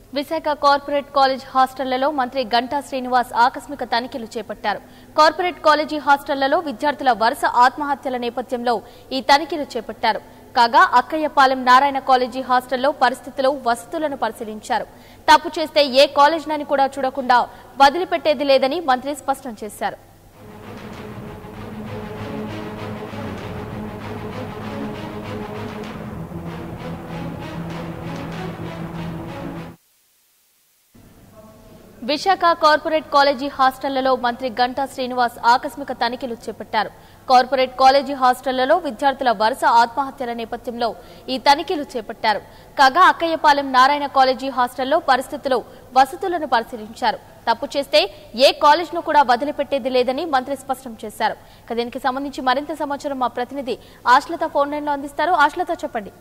Visakha corporate college హాస్టళ్లలో మంత్రి గంటా శ్రీనివాస్ ఆకస్మిక తనిఖీలు చేపట్టారు కార్పొరేట్ కాలేజీ హాస్టళ్లలో విద్యార్థుల వరుస ఆత్మహత్యల నేపథ్యంలో ఈ తనిఖీలు చేపట్టారు కాగా అక్కయ్యపాలెం నారాయణ కాలేజీ హాస్టల్లో పరిస్థితులు వసతులను పరిశీలించారు తప్పు చేస్తే ఏ కాలేజ్నని కూడా చూడకుండా వదిలిపెట్టేది లేదని మంత్రి స్పష్టం చేశారు విశాఖ కార్పొరేట్ కాలేజీ హాస్టళ్లలో మంత్రి గంటా శ్రీనివాస్ ఆకస్మిక తనిఖీలు చేపట్టారు కార్పొరేట్ కాలేజీ హాస్టళ్లలో విద్యార్థుల వరుస ఆత్మహత్యల నేపథ్యంలో ఈ తనిఖీలు చేపట్టారు కాగా అక్కయ్యపాలెం నారాయణ కాలేజీ హాస్టల్లో పరిస్థితులు వసతులను పరిశీలించారు తప్పు చేస్తే ఏ కాలేజ్ను కూడా వదిలిపెట్టేది లేదని మంత్రి స్పష్టం చేశారు ఇక దీనికి సంబంధించి మరింత సమాచారం మా ప్రతినిధి ఆశ్లత ఫోన్ లైన్ లో అందిస్తారు ఆశ్లత చెప్పండి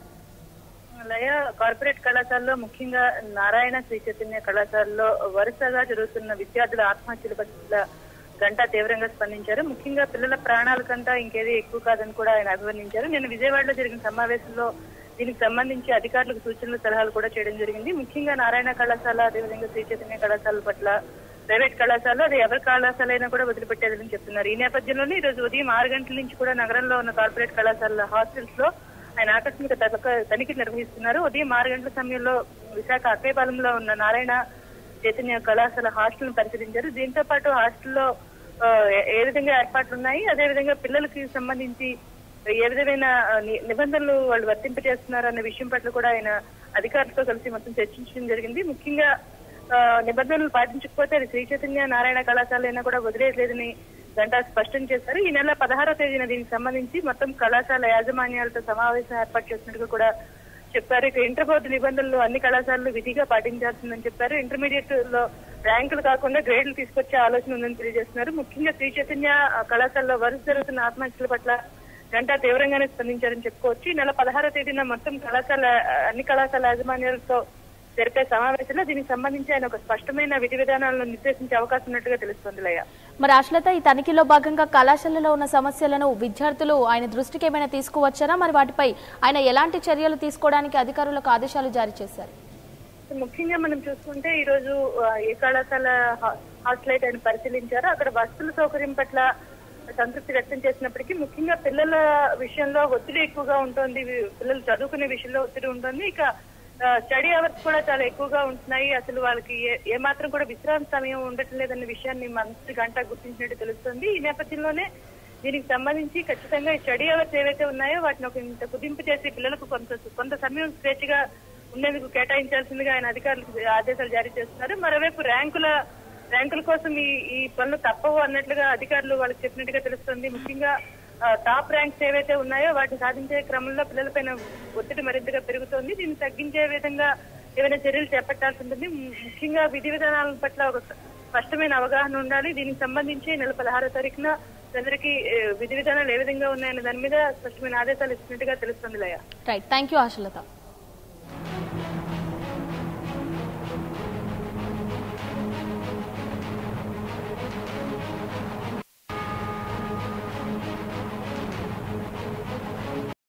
లయ కార్పొరేట్ కళాశాలలో ముఖ్యంగా నారాయణ శ్రీ చైతన్య కళాశాలలో వరుసగా జరుగుతున్న విద్యార్థుల ఆత్మహత్యల పట్ల గంటా తీవ్రంగా స్పందించారు ముఖ్యంగా పిల్లల ప్రాణాల కంటా ఇంకేది ఎక్కువ కాదని కూడా ఆయన అభివర్ణించారు నేను విజయవాడలో జరిగిన సమావేశంలో దీనికి సంబంధించి అధికారులకు సూచనలు సలహాలు కూడా చేయడం జరిగింది ముఖ్యంగా నారాయణ కళాశాల అదేవిధంగా శ్రీ చైతన్య కళాశాల పట్ల ప్రైవేట్ కళాశాల అది ఎవరి కళాశాల అయినా కూడా వదిలిపెట్టేదని చెప్తున్నారు ఈ నేపథ్యంలోనే ఈ రోజు ఉదయం ఆరు గంటల నుంచి కూడా నగరంలో ఉన్న కార్పొరేట్ కళాశాల హాస్టల్స్ లో ఆయన ఆకస్మిక తనఖ- తనిఖీలు నిర్వహిస్తున్నారు ఉదయం ఆరు గంటల సమయంలో విశాఖ అక్కయ్యపాలెంలో ఉన్న నారాయణ చైతన్య కళాశాల హాస్టల్ పరిశీలించారు దీంతో పాటు హాస్టల్లో ఆ, ఏ- ఏ విధంగా ఏర్పాట్లు ఉన్నాయి అదే విధంగా పిల్లలకి సంబంధించి ఏ విధమైన ఆ, ని- నిబంధనలు వాళ్ళు వర్తింపజేస్తున్నారు అన్న విషయం పట్ల కూడా ఆయన అధికారులతో కలిసి మొత్తం చర్చించడం జరిగింది ముఖ్యంగా ఆ, నిబంధనలు పాటించకపోతే అది శ్రీ చైతన్య నారాయణ కళాశాల అయినా కూడా వదిలేయలేదని గంటా స్పష్టం చేశారు ఈ నెల పదహారో తేదీన దీనికి సంబంధించి మొత్తం కళాశాల యాజమాన్యాలతో సమావేశం ఏర్పాటు చేసినట్టుగా కూడా చెప్పారు ఇక ఇంటర్ బోర్డు నిబంధనలు అన్ని కళాశాలలు విధిగా పాటించాల్సిందని చెప్పారు ఇంటర్మీడియట్ లో ర్యాంకులు కాకుండా గ్రేడ్లు తీసుకొచ్చే ఆలోచన ఉందని తెలియజేస్తున్నారు ముఖ్యంగా శ్రీ చైతన్య ఆ, కళాశాలలో వరుస జరుగుతున్న ఆత్మహత్యల పట్ల గంటా తీవ్రంగానే స్పందించారని చెప్పుకోవచ్చు ఈ నెల పదహారో తేదీన మొత్తం కళాశాల ఆ, అన్ని కళాశాల యాజమాన్యాలతో జరిపే సమావేశంలో దీనికి సంబంధించి ఆయన ఒక స్పష్టమైన విధి విధానాలను నిర్దేశించే అవకాశం ఉన్నట్టుగా తెలుస్తోంది లయ మరి ఆశ్లత ఈ తనిఖీలో భాగంగా కళాశాలలో ఉన్న సమస్యలను విద్యార్థులు ఆయన దృష్టికి ఏమైనా తీసుకువచ్చారా మరి వాటిపై ఆయన ఎలాంటి చర్యలు తీసుకోవడానికి అధికారులకు ఆదేశాలు జారీ చేశారు ముఖ్యంగా మనం చూసుకుంటే ఈ రోజు ఆ, ఏ కళాశాల హా- హాస్టల్ అయితే ఆయన పరిశీలించారో అక్కడ వసతుల సౌకర్యం పట్ల సంతృప్తి వ్యక్తం చేసినప్పటికీ ముఖ్యంగా పిల్లల విషయంలో ఒత్తిడి ఎక్కువగా ఉంటుంది వి- పిల్లలు చదువుకునే విషయంలో ఒత్తిడి ఉంటుంది ఇక స్టడీ అవర్స్ కూడా చాలా ఎక్కువగా ఉంటున్నాయి అసలు వాళ్ళకి ఏ- ఏ మాత్రం కూడా విశ్రాంతి సమయం ఉండటం లేదన్న విషయాన్ని మంత్రి గంట గుర్తించినట్టు తెలుస్తుంది ఈ నేపథ్యంలోనే దీనికి సంబంధించి ఖచ్చితంగా ఈ స్టడీ అవర్స్ ఏవైతే ఉన్నాయో వాటిని ఒక ఇంత కుదింపు చేసి పిల్లలకు కొంత కొంత సమయం స్వేచ్ఛగా ఉండేందుకు కేటాయించాల్సిందిగా ఆయన అధికారులకు ఆదేశాలు జారీ చేస్తున్నారు మరోవైపు ర్యాంకుల ర్యాంకుల కోసం ఈ ఈ పనులు తప్పవు అన్నట్లుగా అధికారులు వాళ్ళకి చెప్పినట్టుగా తెలుస్తుంది ముఖ్యంగా ఆ, టాప్ ర్యాంక్స్ ఏవైతే ఉన్నాయో వాటిని సాధించే క్రమంలో పిల్లలపైన ఒత్తిడి మరింతగా పెరుగుతోంది దీన్ని తగ్గించే విధంగా ఏమైనా చర్యలు చేపట్టాల్సి ఉంటుంది ము- ముఖ్యంగా విధి విధానాల పట్ల ఒక స్పష్టమైన అవగాహన ఉండాలి దీనికి సంబంధించి నెల పదహారో తారీఖున అందరికీ ఏ, విధి విధానాలు ఏ విధంగా ఉన్నాయన్న దాని మీద స్పష్టమైన ఆదేశాలు ఇచ్చినట్టుగా తెలుస్తుంది లయ రైట్ థ్యాంక్ యూ ఆశ్లత